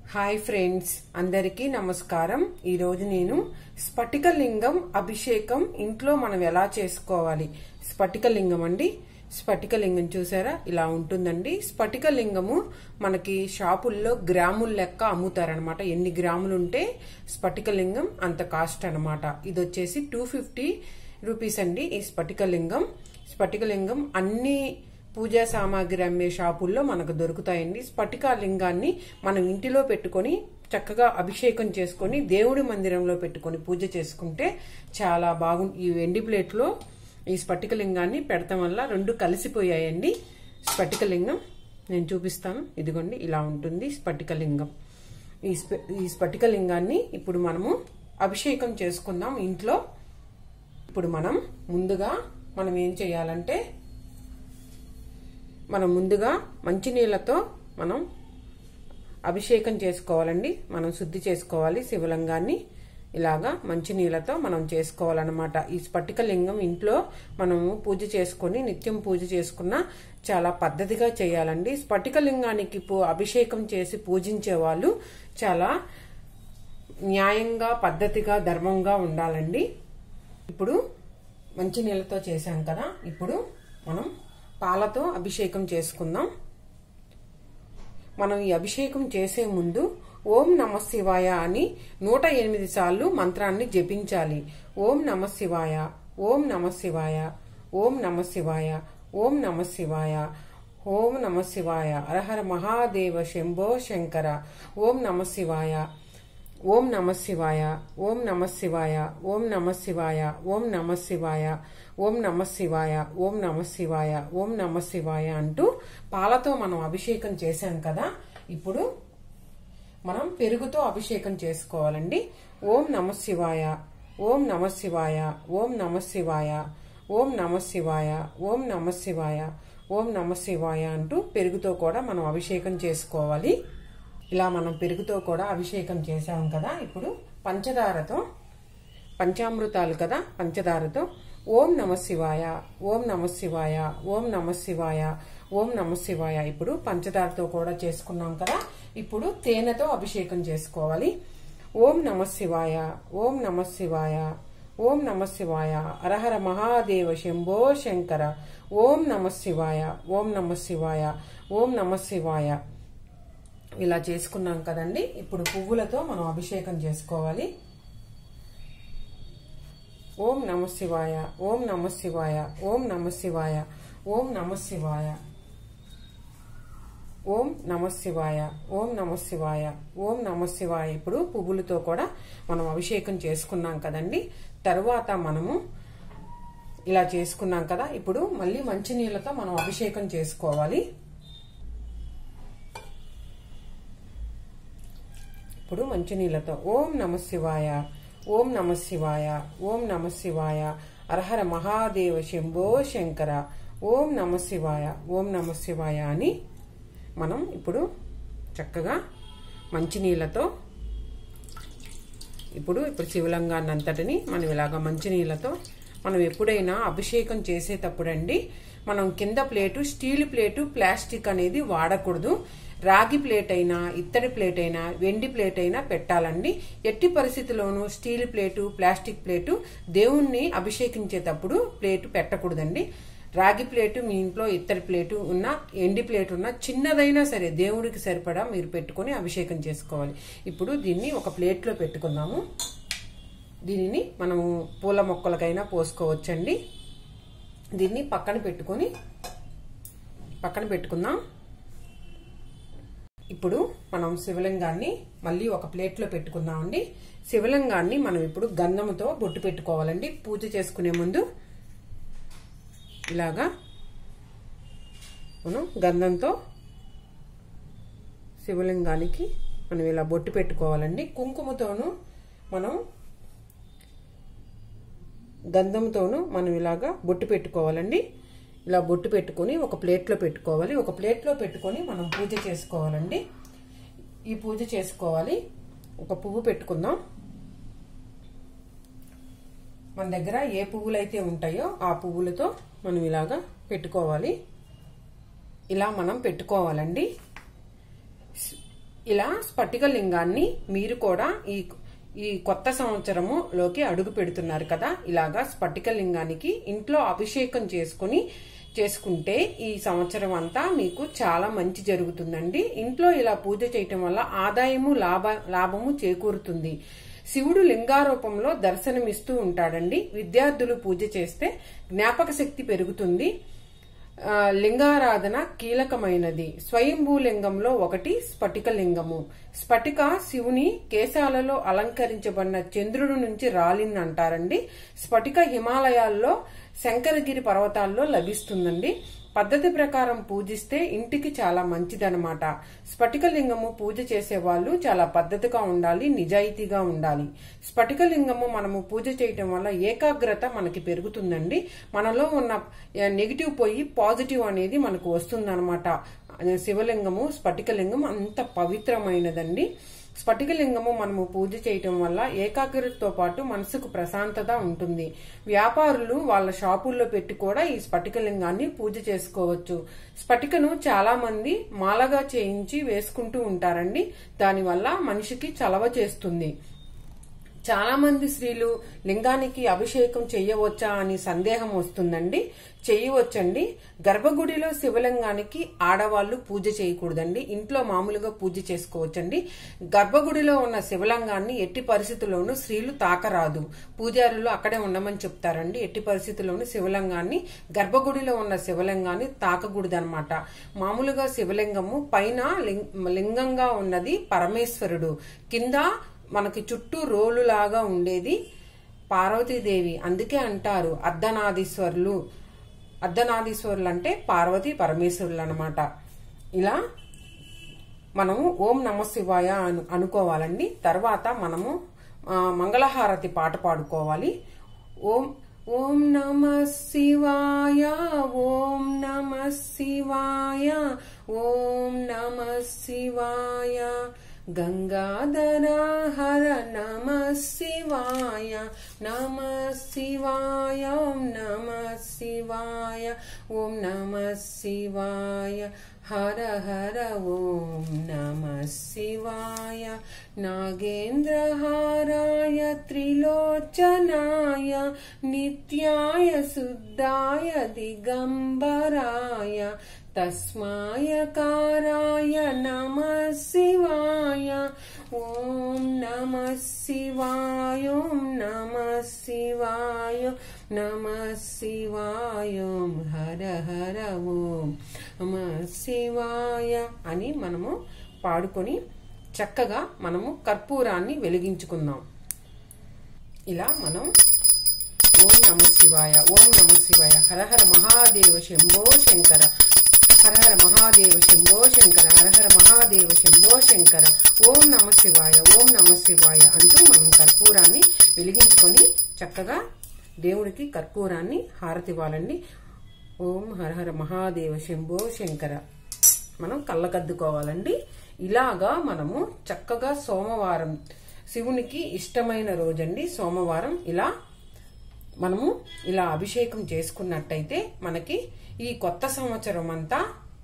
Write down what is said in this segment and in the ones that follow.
hi friends అందరికీ నమస్కారం ఈరోజు నేను స్ఫటికలింగం అభిషేకం ఇంట్లో మనం ఎలా చేసుకోవాలి స్ఫటికలింగం అండి స్ఫటికలింగం చూసారా ఇలా ఉంటుందండి స్ఫటికలింగము మనకి షాపుల్లో గ్రాముల లెక్క అమ్ముతారనమాట ఎన్ని గ్రాములు ఉంటే స్ఫటికలింగం అంత కాస్ట్ అనమాట ఇది వచ్చేసి టూ ఫిఫ్టీ రూపీస్ అండి ఈ స్ఫటికలింగం స్ఫటికలింగం అన్ని పూజా సామాగ్రి అమ్మే షాపుల్లో మనకు దొరుకుతాయండి స్ఫటిక లింగాన్ని మనం ఇంటిలో పెట్టుకొని చక్కగా అభిషేకం చేసుకొని దేవుడి మందిరంలో పెట్టుకొని పూజ చేసుకుంటే చాలా బాగు ఈ వెండి ప్లేట్లో ఈ స్ఫటికలింగాన్ని పెడతాం వల్ల రెండు కలిసిపోయాయండి స్ఫటికలింగం నేను చూపిస్తాను ఇదిగోండి ఇలా ఉంటుంది స్ఫటికలింగం ఈ స్ఫ- ఈ స్ఫటికలింగాన్ని ఇప్పుడు మనము అభిషేకం చేసుకుందాం ఇంట్లో ఇప్పుడు మనం ముందుగా మనం ఏం చేయాలంటే మనం ముందుగా మంచినీళ్ళతో మనం అభిషేకం చేసుకోవాలండి మనం శుద్ధి చేసుకోవాలి శివలింగాన్ని ఇలాగా మంచినీళ్ళతో మనం చేసుకోవాలన్నమాట ఈ స్ఫటికలింగం ఇంట్లో మనము పూజ చేసుకొని నిత్యం పూజ చేసుకున్న చాలా పద్ధతిగా చేయాలండి స్ఫటికలింగానికి పూ- అభిషేకం చేసి పూజించే వాళ్ళు చాలా న్యాయంగా పద్ధతిగా ధర్మంగా ఉండాలండి ఇప్పుడు మంచి నీళ్ళతో చేశాం కదా ఇప్పుడు మనం పాలతో అభిషేకం చేసుకుందాం మనం ఈ అభిషేకం చేసే ముందు ఓం నమ శివాయ అని నూట ఎనిమిది సార్లు మంత్రాన్ని జపించాలి ఓం నమ శివాయ ఓం నమ శివాయ ఓం నమ శివాయ ఓం నమ శివాయ ఓం నమ శివాయ హరహర మహాదేవ శంభో శంకర ఓం నమ శివాయ ఓం నమ శివాయ ఓం నమ శివాయ ఓం నమ శివాయ ఓం నమ శివాయ ఓం నమ శివాయ ఓం నమ శివాయ ఓం నమ శివాయ అంటూ పాలతో మనం అభిషేకం చేశాం కదా ఇప్పుడు మనం పెరుగుతో అభిషేకం చేసుకోవాలండి ఓం నమ శివాయ ఓం నమ శివాయ ఓం నమ శివాయ ఓం నమ శివాయ ఓం నమ శివాయ ఓం నమ శివాయ అంటూ పెరుగుతో కూడా మనం అభిషేకం చేసుకోవాలి ఇలా మనం పెరుగుతో కూడా అభిషేకం చేసాం కదా ఇప్పుడు పంచదారతో పంచామృతాలు కదా పంచదారతో ఓం నమ శివాయ ఓం నమ శివాయ ఓం నమ శివాయ ఓం నమ శివాయ ఇప్పుడు పంచదారతో కూడా చేసుకున్నాం కదా ఇప్పుడు తేనెతో అభిషేకం చేసుకోవాలి ఓం నమ శివాయ ఓం నమ శివాయ ఓం నమ శివాయ హరహర మహాదేవ శంభో శంకర ఓం నమ శివాయ ఓం నమ శివాయ ఓం నమ శివాయ ఇలా చేసుకున్నాం కదండి ఇప్పుడు పువ్వులతో మనం అభిషేకం చేసుకోవాలి ఓం నమ శివాయ ఓం నమ శివాయ ఓం నమ శివాయ ఓం నమ శివాయ ఓం నమ శివాయ ఓం నమ శివాయ ఓం నమ శివాయ ఇప్పుడు పువ్వులతో కూడా మనం అభిషేకం చేసుకున్నాం కదండి తరువాత మనము ఇలా చేసుకున్నాం కదా ఇప్పుడు మళ్ళీ మంచినీళ్ళతో మనం అభిషేకం చేసుకోవాలి ఇప్పుడు మంచినీళ్ళతో ఓం నమ శివాయ ఓం నమ శివాయ ఓం నమ శివాయ అర్హర మహాదేవ శంభో శంకర ఓం నమ శివాయ ఓం నమ శివాయ అని మనం ఇప్పుడు చక్కగా మంచినీళ్ళతో ఇప్పుడు ఇప్పుడు శివలింగాన్ని అంతటిని మనం ఇలాగ మంచినీళ్ళతో మనం ఎప్పుడైనా అభిషేకం చేసేటప్పుడండి మనం కింద ప్లేటు స్టీల్ ప్లేటు ప్లాస్టిక్ అనేది వాడకూడదు రాగి ప్లేట్ అయినా ఇత్తడి ప్లేట్ అయినా వెండి ప్లేట్ అయినా పెట్టాలండి ఎట్టి పరిస్థితిలోనూ స్టీల్ ప్లేటు ప్లాస్టిక్ ప్లేటు దేవుణ్ణి అభిషేకించేటప్పుడు ప్లేటు పెట్టకూడదండి రాగి ప్లేటు మీ ఇంట్లో ఇత్తడి ప్లేటు ఉన్న ఎండి ప్లేట్ ఉన్న చిన్నదైనా సరే దేవుడికి సరిపడా మీరు పెట్టుకొని అభిషేకం చేసుకోవాలి ఇప్పుడు దీన్ని ఒక ప్లేట్లో పెట్టుకుందాము దీనిని మనము పూల మొక్కలకైనా పోసుకోవచ్చండి దీన్ని పక్కన పెట్టుకొని పక్కన పెట్టుకుందాం ఇప్పుడు మనం శివలింగాన్ని మళ్ళీ ఒక ప్లేట్లో పెట్టుకుందామండి శివలింగాన్ని మనం ఇప్పుడు గంధముతో బొట్టు పెట్టుకోవాలండి పూజ చేసుకునే ముందు ఇలాగా మనం గంధంతో శివలింగానికి మనం ఇలా బొట్టు పెట్టుకోవాలండి కుంకుమతోను మనం గంధంతోనూ మనం ఇలాగా బొట్టు పెట్టుకోవాలండి ఇలా బొట్టు పెట్టుకొని ఒక ప్లేట్లో పెట్టుకోవాలి ఒక ప్లేట్లో పెట్టుకొని మనం పూజ చేసుకోవాలండి ఈ పూజ చేసుకోవాలి ఒక పువ్వు పెట్టుకుందాం మన దగ్గర ఏ పువ్వులు అయితే ఉంటాయో ఆ పువ్వులతో మనం ఇలాగా పెట్టుకోవాలి ఇలా మనం పెట్టుకోవాలండి ఇలా స్ఫటిక లింగాన్ని మీరు కూడా ఈ ఈ కొత్త సంవత్సరము లోకి అడుగు పెడుతున్నారు కదా ఇలాగా స్ఫటిక లింగానికి ఇంట్లో అభిషేకం చేసుకుని చేసుకుంటే ఈ సంవత్సరం అంతా మీకు చాలా మంచి జరుగుతుందండి ఇంట్లో ఇలా పూజ చేయటం వల్ల ఆదాయము లాభ లాభము చేకూరుతుంది శివుడు లింగారూపంలో దర్శనమిస్తూ ఉంటాడండి విద్యార్థులు పూజ చేస్తే జ్ఞాపక శక్తి పెరుగుతుంది ఆ, లింగారాధన కీలకమైనది స్వయంభూ లింగంలో ఒకటి స్ఫటిక లింగము స్ఫటిక శివుని కేశాలలో అలంకరించబడిన చంద్రుడి నుంచి రాలిందంటారండి స్ఫటిక హిమాలయాల్లో శంకరగిరి పర్వతాల్లో లభిస్తుందండి పద్ధతి ప్రకారం పూజిస్తే ఇంటికి చాలా మంచిదనమాట స్ఫటికలింగము పూజ చేసే వాళ్ళు చాలా పద్ధతిగా ఉండాలి నిజాయితీగా ఉండాలి స్ఫటికలింగము మనము పూజ చేయటం వల్ల ఏకాగ్రత మనకి పెరుగుతుందండి మనలో ఉన్న నెగిటివ్ పోయి పాజిటివ్ అనేది మనకు వస్తుందన్నమాట శివలింగము స్ఫటికలింగం అంత పవిత్రమైనదండి స్ఫటికలింగము మనము పూజ చేయటం వల్ల ఏకాగ్రతతో పాటు మనసుకు ప్రశాంతత ఉంటుంది వ్యాపారులు వాళ్ళ షాపుల్లో పెట్టి కూడా ఈ స్ఫటికలింగాన్ని పూజ చేసుకోవచ్చు స్ఫటికను చాలా మంది మాలగా చేయించి వేసుకుంటూ ఉంటారండి దానివల్ల మనిషికి చలవ చేస్తుంది చాలా మంది స్త్రీలు లింగానికి అభిషేకం చెయ్యవచ్చా అని సందేహం వస్తుందండి చేయవచ్చండి గర్భగుడిలో శివలింగానికి ఆడవాళ్లు పూజ చేయకూడదండి ఇంట్లో మామూలుగా పూజ చేసుకోవచ్చండి గర్భగుడిలో ఉన్న శివలింగాన్ని ఎట్టి పరిస్థితుల్లోనూ స్త్రీలు తాకరాదు పూజారులు అక్కడే ఉండమని చెప్తారండి ఎట్టి పరిస్థితుల్లోనూ శివలింగాన్ని గర్భగుడిలో ఉన్న శివలింగాన్ని తాకకూడదనమాట మామూలుగా శివలింగము పైన లింగ- లింగంగా ఉన్నది పరమేశ్వరుడు కింద మనకి చుట్టూ రోలులాగా ఉండేది పార్వతీదేవి అందుకే అంటారు అర్ధనాదీశ్వరులు అర్ధనాదీశ్వరులు అంటే పార్వతీ పరమేశ్వరులు అనమాట ఇలా మనము ఓం నమ శివాయ అను అనుకోవాలండి తర్వాత మనము ఆ, మంగళహారతి పాట పాడుకోవాలి ఓం ఓం నమ శివాయ ఓం నమ శివాయ ఓం నమ శివాయ గంగాధర హర నమ శివాయ నమ శివాయ ఓం నమ శివాయ ఓం నమ శివాయ హర హర ఓం నమ శివాయ నాగేంద్రహారాయ త్రిలోచనాయ నిత్యాయ శుద్ధాయ దిగంబరాయ తస్మాయ కారాయ నమ శివాయ ఓం నమ శివాయ ఓం నమ శివాయ నమ శివాయ ఓం హర హర ఓం నమ శివాయ అని మనము పాడుకొని చక్కగా మనము కర్పూరాన్ని వెలిగించుకుందాం ఇలా మనం ఓం నమ శివాయ ఓం నమ శివాయ హర హర మహాదేవ శంభో శంకర హర హర మహాదేవ శంభో శంకర హర హర మహాదేవ శంభో శంకర ఓం నమ శివాయ ఓం నమ శివాయ అంటూ మనం కర్పూరాన్ని వెలిగించుకొని చక్కగా దేవుడికి కర్పూరాన్ని హారతివ్వాలండి ఓం హర హర మహాదేవ శంభో శంకర మనం కళ్ళకద్దుకోవాలండి ఇలాగా మనము చక్కగా సోమవారం శివునికి ఇష్టమైన రోజండి సోమవారం ఇలా మనము ఇలా అభిషేకం చేసుకున్నట్టయితే మనకి ఈ కొత్త సంవత్సరం అంతా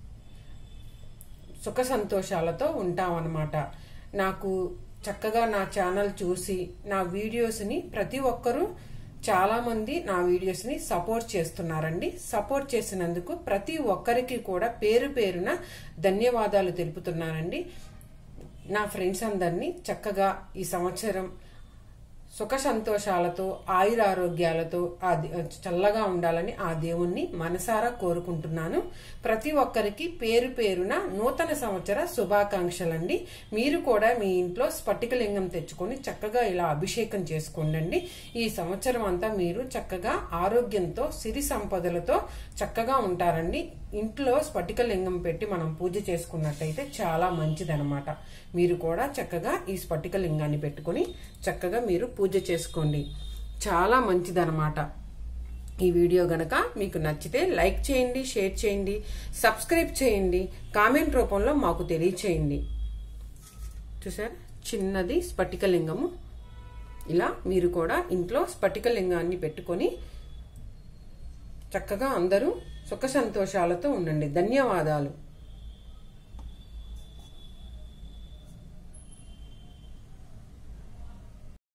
సుఖ సంతోషాలతో ఉంటామన్నమాట నాకు చక్కగా నా ఛానల్ చూసి నా వీడియోస్ని ప్రతి ఒక్కరూ చాలా మంది నా వీడియోస్ని సపోర్ట్ చేస్తున్నారండి సపోర్ట్ చేసినందుకు ప్రతి ఒక్కరికి కూడా పేరు పేరున ధన్యవాదాలు తెలుపుతున్నానండి నా ఫ్రెండ్స్ అందరినీ చక్కగా ఈ సంవత్సరం సుఖ సంతోషాలతో ఆయురారోగ్యాలతో ఆ దే- చల్లగా ఉండాలని ఆ దేవుణ్ణి మనసారా కోరుకుంటున్నాను ప్రతి ఒక్కరికి పేరు పేరున నూతన సంవత్సర శుభాకాంక్షలండి మీరు కూడా మీ ఇంట్లో స్ఫటికలింగం తెచ్చుకొని చక్కగా ఇలా అభిషేకం చేసుకోండి ఈ సంవత్సరం అంతా మీరు చక్కగా ఆరోగ్యంతో సిరి సంపదలతో చక్కగా ఉంటారండి ఇంట్లో స్ఫటికలింగం పెట్టి మనం పూజ చేసుకున్నట్టయితే చాలా మంచిదనమాట మీరు కూడా చక్కగా ఈ స్ఫటికలింగాన్ని పెట్టుకొని చక్కగా మీరు పూజ చేసుకోండి చాలా మంచిదనమాట ఈ వీడియో గనక మీకు నచ్చితే లైక్ చేయండి షేర్ చేయండి సబ్స్క్రైబ్ చేయండి కామెంట్ రూపంలో మాకు తెలియచేయండి చూసారు చిన్నది స్ఫటికలింగము ఇలా మీరు కూడా ఇంట్లో స్ఫటికలింగాన్ని పెట్టుకొని చక్కగా అందరూ సుఖ సంతోషాలతో ఉండండి ధన్యవాదాలు